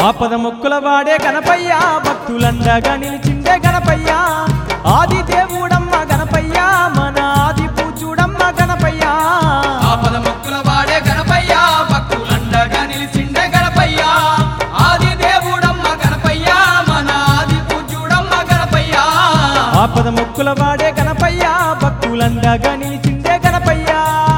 ఆపద మొక్కుల వాడే గణపయ్య భక్తులండగా నిలిచిండే గణపయ్య ఆది దేవుడమ్మ గణపయ్య మన ఆది పూజుడమ్మ గణపయ్య ఆపద మొక్కుల వాడే గణపయ్య భక్తులండగా నిలిచిండే గణపయ్య ఆది దేవుడమ్మ గణపయ్య మన ఆది పూజ్యుడమ్మ గణపయ్య ఆపద మొక్కుల వాడే గణపయ్య భక్తులండగా నిలిచిండే గణపయ్య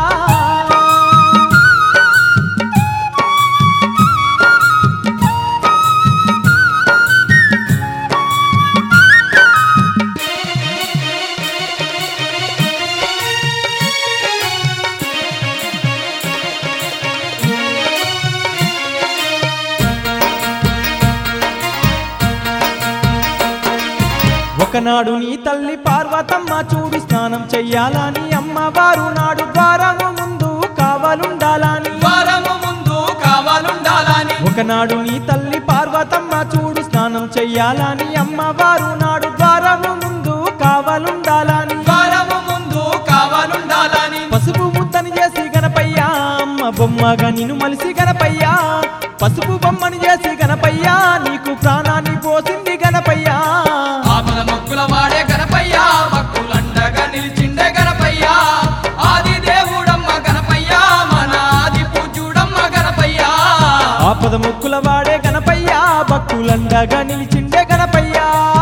ఒకనాడు నీ తల్లి పార్వతమ్మ చూడు స్నానం చెయ్యాలని అమ్మవారు నాడు ద్వారము ముందు కావాలుండాలని వారము ముందు కావాలుండాలని ఒకనాడు నీ తల్లి పార్వతమ్మ చూడు స్నానం చెయ్యాలని అమ్మవారు నాడు ద్వారము ముందు కావాలుండాలని వారము ముందు కావాలుండాలని పసుపు ముద్దని చేసి గణపయ్య అమ్మ బొమ్మగా నిన్ను మలిసి గణపయ్య పసుపు బొమ్మని చేసి గణపయ్య నీకు ప్రాణాన్ని పోసింది గణపయ్య ఆపద మొక్కుల వాడే గణపయ్య భక్తులండగా నిలిచిండే గణపయ్య ఆది దేవుడమ్మ గణపయ్య మన ఆది పూజ్యుడమ్మ గణపయ్య ఆపద ముక్కుల వాడే గణపయ్య భక్తులండగా నిలిచిండే గణపయ్య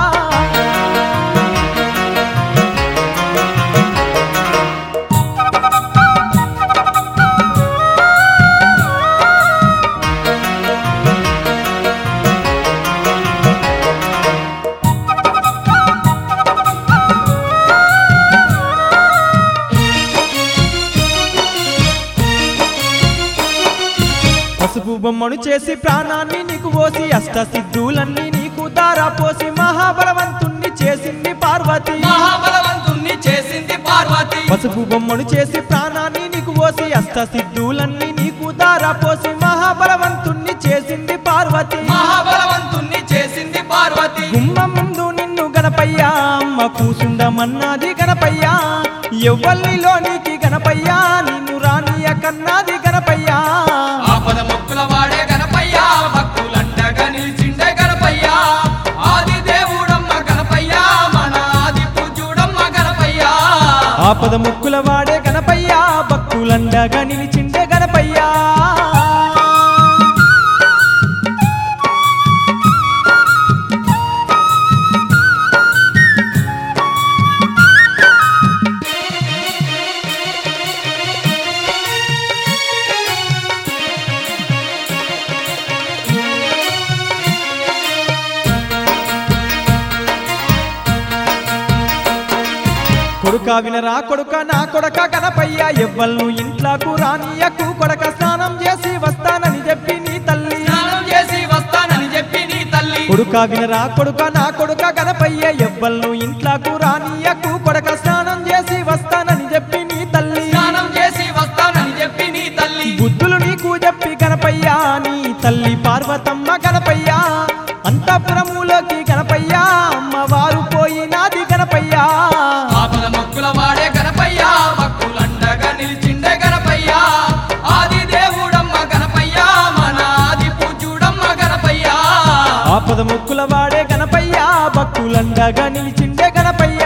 పసుపు బొమ్మను చేసి ప్రాణాన్ని నీకు పోసి అష్ట సిద్ధులన్నీ నీకు దారా పోసి మహాబలవంతుణ్ణి చేసింది పార్వతి మహాబలవంతుణ్ణి చేసింది పార్వతి పసుపు బొమ్మను చేసి ప్రాణాన్ని నీకు పోసి అష్ట సిద్ధులన్నీ నీకు దారా పోసి మహాబలవంతుణ్ణి చేసింది పార్వతి మహాబలవంతుణ్ణి చేసింది పార్వతి గుమ్మం ముందు నిన్ను గణపయ్య అమ్మ కూసుండమన్నది గణపయ్య ఎవ్వల్లిలోనికి గణపయ్య నిన్ను రానియ కన్నది గణపయ్య ఆపద మొక్కుల వాడే గణపయ్య భక్తులండగా నిలిచిండే గణపయ్య ఆది దేవుడమ్మ గణపయ్య మన ఆది పూజ్యుడమ్మ గణపయ్య ఆపద ముక్కుల వాడే గణపయ్య భక్తులండగా నిలిచిండే గణపయ్య కొడుక వినరా కొడుక నా కొడక గణపయ్య ఎవ్వల్ను ఇంట్లోకు రానియకు కొడక స్నానం చేసి వస్తానని చెప్పి నీ తల్లి స్నానం చేసి వస్తానని చెప్పి నీ తల్లి కొడుక వినరా కొడుక నా కొడుక గణపయ్య ఎవ్వల్ను ఇంట్లోకు రానియకు కొడక స్నానం చేసి వస్తానని చెప్పి నీ తల్లి స్నానం చేసి వస్తానని చెప్పి నీ తల్లి బుద్ధులు నీకు చెప్పి గణపయ్య నీ తల్లి పార్వతమ్మ గణపయ్య అంతఃపురములోకి గణపయ్య అమ్మవారు పోయినాది గణపయ్య ఆపద మొక్కుల వాడే గణపయ్య భక్తులండగా నిలిచిండే గణపయ్య ఆది దేవుడమ్మ గణపయ్య మన ఆది పూజ్యుడమ్మ గణపయ్య ఆపద ముక్కుల వాడే గణపయ్య భక్తులండగా నిలిచిండే గణపయ్య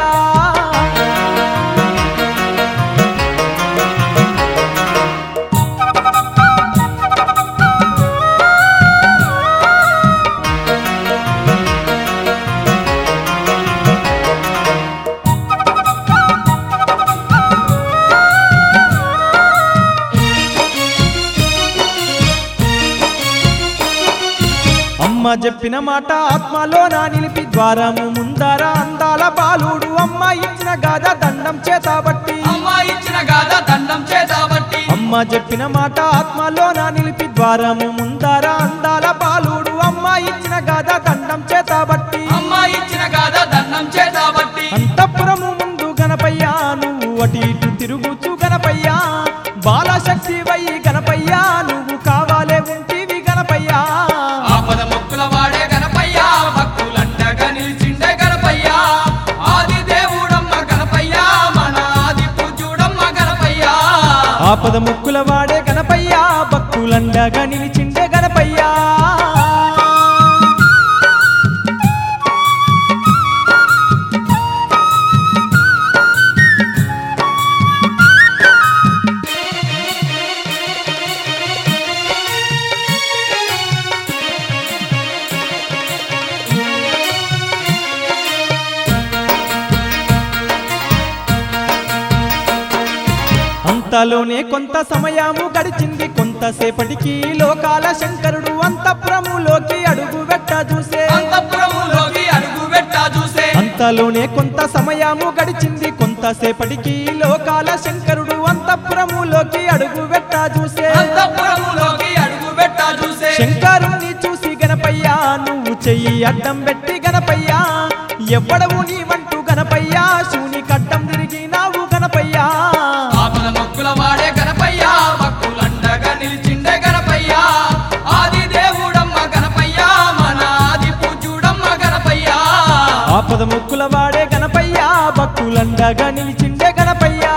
అమ్మ చెప్పిన మాట ఆత్మలో నా నిలిపి ద్వారము ముందర అందాల బాలుడు అమ్మ ఇచ్చిన గాథ దండం చేతబట్టి అమ్మ ఇచ్చిన గాథ దండం చేతబట్టి అమ్మ చెప్పిన మాట ఆత్మలో నా నిలిపి ద్వారము ముందర అందాల బాలుడు అమ్మ ఇచ్చిన గాథ దండం చేతబట్టి అమ్మ ఇచ్చిన గాథ దండం చేతబట్టి అంతఃపురము ముందు గణపయ్య నువ్వు అటు ఇటు తిరుగుచు గణపయ్య బాలశక్తి వై గణపయ్య నువ్వు కావాలే ఉంటివి గణపయ్య ఆపద మొక్కుల వాడే గణపయ్య భక్తులండగా నిలిచిండే గణపయ్య ఆది దేవుడమ్మ గణపయ్య మన ఆది పూజ్యుడమ్మ గణపయ్య ఆపద ముక్కుల వాడే గణపయ్య భక్తులండగా నిలిచిండే గణపయ్య అంతలోనే కొంత సమయము గడిచింది కొంతసేపటికి లోకాల శంకరుడు అంతఃపురములోకి అడుగు పెట్ట చూసే అంతఃపురములోకి అడుగు పెట్టా చూసే అంతలోనే కొంత సమయము గడిచింది కొంతసేపటికి లోకాల శంకరుడు అంతఃపురములోకి అడుగు పెట్ట చూసే అంతఃపురములోకి అడుగు పెట్టా చూసే శంకరుణ్ణి చూసి గణపయ్యా నువ్వు చెయ్యి అడ్డం పెట్టి గణపయ్యా ఎవ్వడవు నీవంటూ గణపయ్యా శివుని కట్టం తిరిగినావు గణపయ్యా ఆపద మొక్కుల వాడే గణపయ్యా భక్తులండగా నిలిచిండే గణపయ్యా ఆది దేవుడమ్మ గణపయ్యా మన ఆది పూజుడమ్మ గణపయ్యా ఆపద ముక్కుల వాడే గణపయ్యా భక్తులండగా నిలిచిండే గణపయ్యా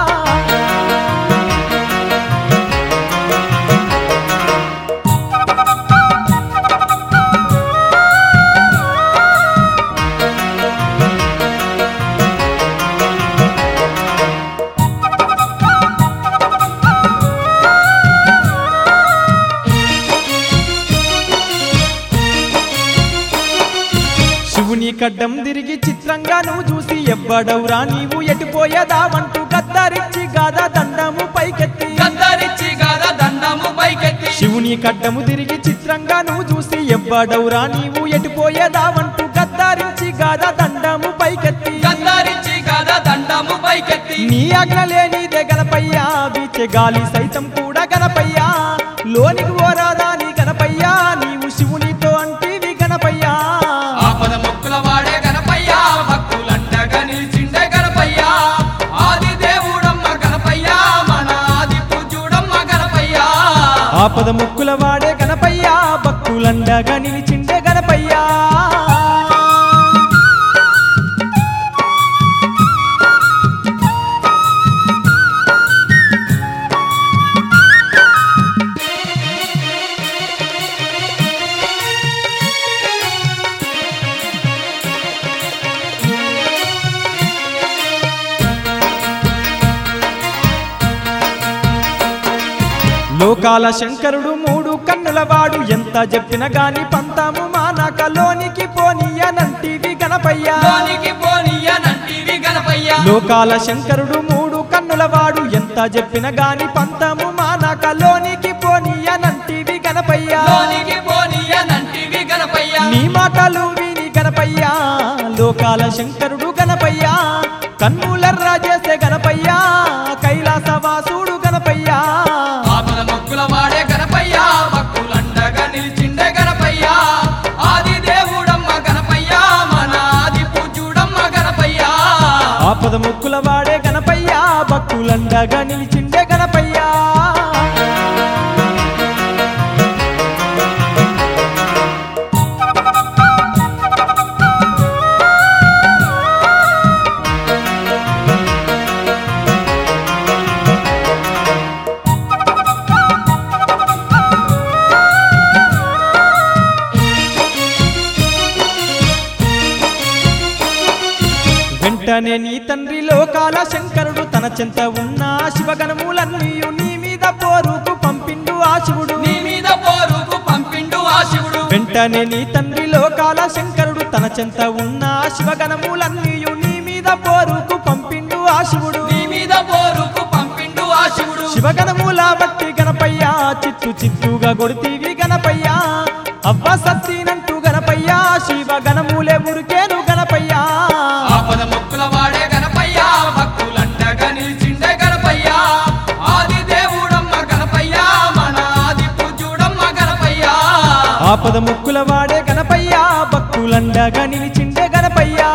శివుని కడ్డం తిరిగి చిత్రంగా నువ్వు చూసి ఎవ్వడవురా నీవు ఎటుపోయేదావంటూ గద్దరిచ్చి గాదా దండము పైకెత్తి గద్దరిచ్చి గాదా దండము పైకెత్తి శివుని కడ్డము తిరిగి చిత్రంగా నువ్వు చూసి ఎవ్వడవురా నీవు ఎటుపోయేదావంటూ గద్దరించి గాదా దండము పైకెత్తి గద్దరిచ్చి గాదా దండము పైకెత్తి నీ ఆజ్ఞ లేనిదే గణపయ్యా వీచే గాలి సైతం కూడా గణపయ్యా లోనికి ఓరాదా నీ గణపయ్యా నీవు శివునితో అంటివి గణపయ్యా ఆపద మొక్కుల వాడే గణపయ్యా భక్తులండగా నిలిచిండే గణపయ్యా ఆది దేవుడమ్మ గణపయ్యా మన ఆది పూజుడమ్మ గణపయ్యా ఆపద ముక్కుల వాడే గణపయ్యా భక్తులండగా నిలిచిండే గణపయ్యా లోకాల శంకరుడు మూడు కన్నులవాడు ఎంత చెప్పిన గాని పంతాము మానకలోనికి పోనీయనంటివి గణపయ్యా లోనికి పోనీయనంటివి గణపయ్యా లోకాల శంకరుడు మూడు కన్నులవాడు ఎంత చెప్పిన గాని పంతము మానకలోనికి పోనీయనంటివి గణపయ్యా లోనికి పోనీయనంటివి గణపయ్యా నీ మాటలు విని గణపయ్యా లోకాల శంకరుడు గణపయ్యా కన్నులర్రా చేసే గణపయ్యా కైలాసవాసుడు గణపయ్యా ఆపద మొక్కుల వాడే గణపయ్యా భక్తులండగా నిలిచిండే గణపయ్యా ఆది దేవుడమ్మ గణపయ్యా మన ఆది పూజుడమ్మ గణపయ్యా ఆపద ముక్కుల వాడే గణపయ్యా భక్తులండగా నిలిచిండే గణపయ్యా వెంటనే నీ తండ్రి లోకాల శంకరుడు తన చెంత ఉన్న శివగణములన్నీ నీ మీద పోరుకు పంపిండు ఆ శివుడు నీ మీద పోరుకు పంపిండు ఆ శివుడు వెంటనే నీ తండ్రి లోకాల శంకరుడు తన చెంత ఉన్న శివగణములన్నీ నీ మీద పోరుకు పంపిండు ఆ శివుడు నీ మీద పోరుకు పంపిండు ఆ శివుడు శివగణముల బట్టి గణపయ్యా చిత్తు చిత్తుగా కొడితీవి గణపయ్యా అవ్వ సత్తినంటూ గణపయ్యా శివగణములే ఉరికేను గణపయ్యా ఆపద మొక్కుల వాడే గణపయ్యా భక్తులండగా నిలిచిండే గణపయ్యా ఆది దేవుడమ్మ గణపయ్యా మన ఆది పూజుడమ్మ గణపయ్యా ఆపద ముక్కుల వాడే గణపయ్యా భక్తులండగా నిలిచిండే గణపయ్యా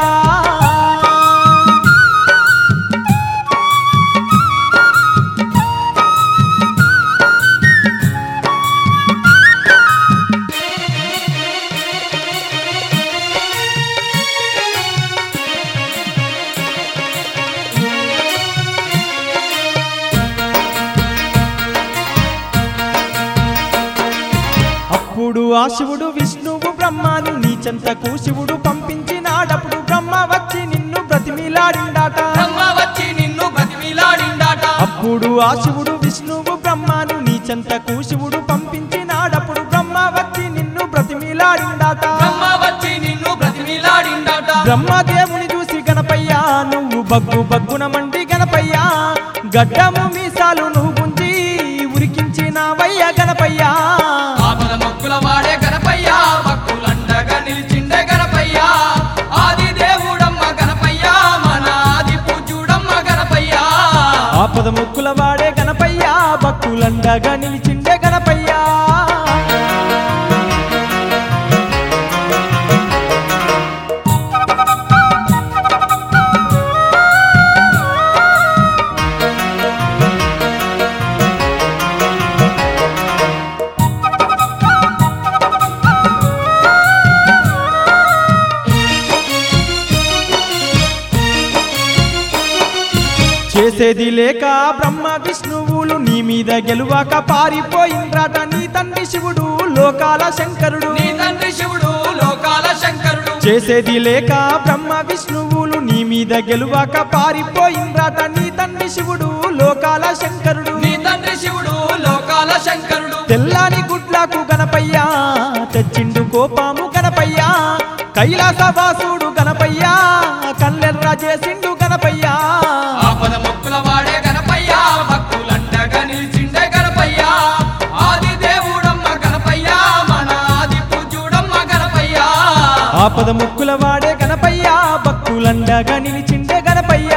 అప్పుడు ఆ శివుడు విష్ణువు బ్రహ్మను నీ చెంతకు శివుడు పంపించినాడప్పుడు బ్రహ్మ వచ్చి నిన్ను బ్రతిమిలాడిండాట బ్రహ్మ వచ్చి నిన్ను బతిమిలాడిండాట అప్పుడు ఆ శివుడు విష్ణువు బ్రహ్మను నీ చెంతకు శివుడు పంపించినాడప్పుడు బ్రహ్మ వచ్చి నిన్ను బ్రతిమిలాడిండాట బ్రహ్మ వచ్చి నిన్ను బ్రతిమిలాడిండాట బ్రహ్మదేవుని చూసి గణపయ్యా నువ్వు బగ్గు బగ్గున మండి గణపయ్యా గడ్డము మీసాలు నువ్వు గుంజి ఉరికించినావయ్య గణపయ్య ఆపద మొక్కుల వాడే గణపయ్య భక్తులండగా నిలిచిండే గణపయ్య ఆది దేవుడమ్మ గణపయ్య మన ఆది పూజ్యుడమ్మ గణపయ్య ఆపద ముక్కుల వాడే గణపయ్య భక్తులండగా నిలిచిండే గణపయ్య చేసేది లేక బ్రహ్మ విష్ణువులు నీ మీద గెలువాక పారిపోయిండ్రాట నీ తండ్రి శివుడు లోకాల శంకరుడు నీ తండ్రి శివుడు లోకాల శంకరుడు చేసేది లేక బ్రహ్మ విష్ణువులు నీ మీద గెలువాక పారిపోయిండ్రాట నీ తండ్రి శివుడు లోకాల శంకరుడు నీ తండ్రి శివుడు లోకాల శంకరుడు తెల్లాని గుడ్లకు గణపయ్య తెచ్చిండు కోపాము గణపయ్య కైలాసవాసుడు గణపయ్య కల్లెర్ర చేసిండు గణపయ్య ఆపద మొక్కుల వాడే గణపయ్య భక్తులండగా నిలిచిండే గణపయ్య ఆది దేవుడమ్మ గణపయ్య మన ఆది పూజ్యుడమ్మ గణపయ్య ఆపద ముక్కుల వాడే గణపయ్య భక్తులండగా నిలిచిండే గణపయ్య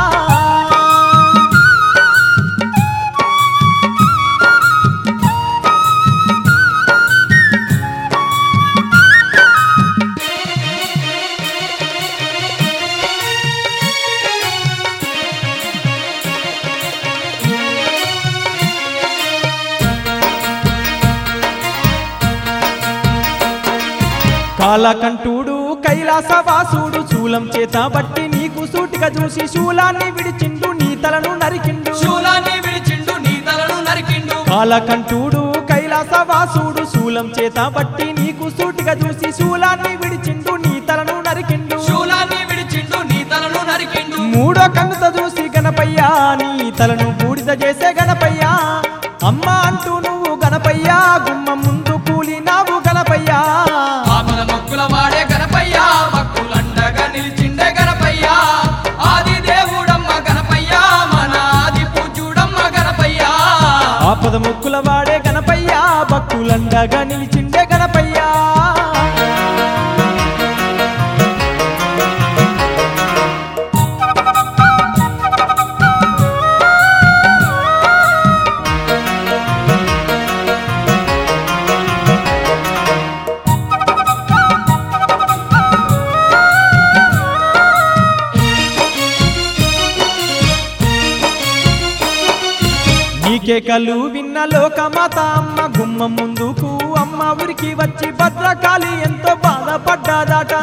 కాలకంఠుడు కైలాసవాసుడు శూలం చేత బట్టి నీకు సూటిగా చూసి శూలాన్ని విడిచిండు నీ తలను నరికిండు శూలాన్ని విడిచిండు నీ తలను నరికిండు కాలకంఠుడు కైలాసవాసుడు శూలం చేత బట్టి నీకు సూటిగా చూసి శూలాన్ని విడిచిండు నీ తలను నరికిండు శూలాన్ని విడిచిండు నీ తలను నరికిండు మూడో కన్నుతో చూసి గణపయ్య నీ తలను బూడిద చేసే గణపయ్య అమ్మ అంటూ నువ్వు గణపయ్య గుమ్మ ముందు కూలినావు గణపయ్య ఆపద మొక్కుల వాడే గణపయ్య భక్తులండగా నిలిచిండే గణపయ్య ఆది దేవుడమ్మ గణపయ్య మన ఆది పూజ్యుడమ్మ గణపయ్య ఆపద ముక్కుల వాడే గణపయ్య భక్తులండగా నిలిచిండే గణపయ్య నీకే కలు విన్న లోకమాత అమ్మ గుమ్మ ముందుకు అమ్మ ఊరికి వచ్చి భద్రకాళి ఎంతో బాధపడ్డాదట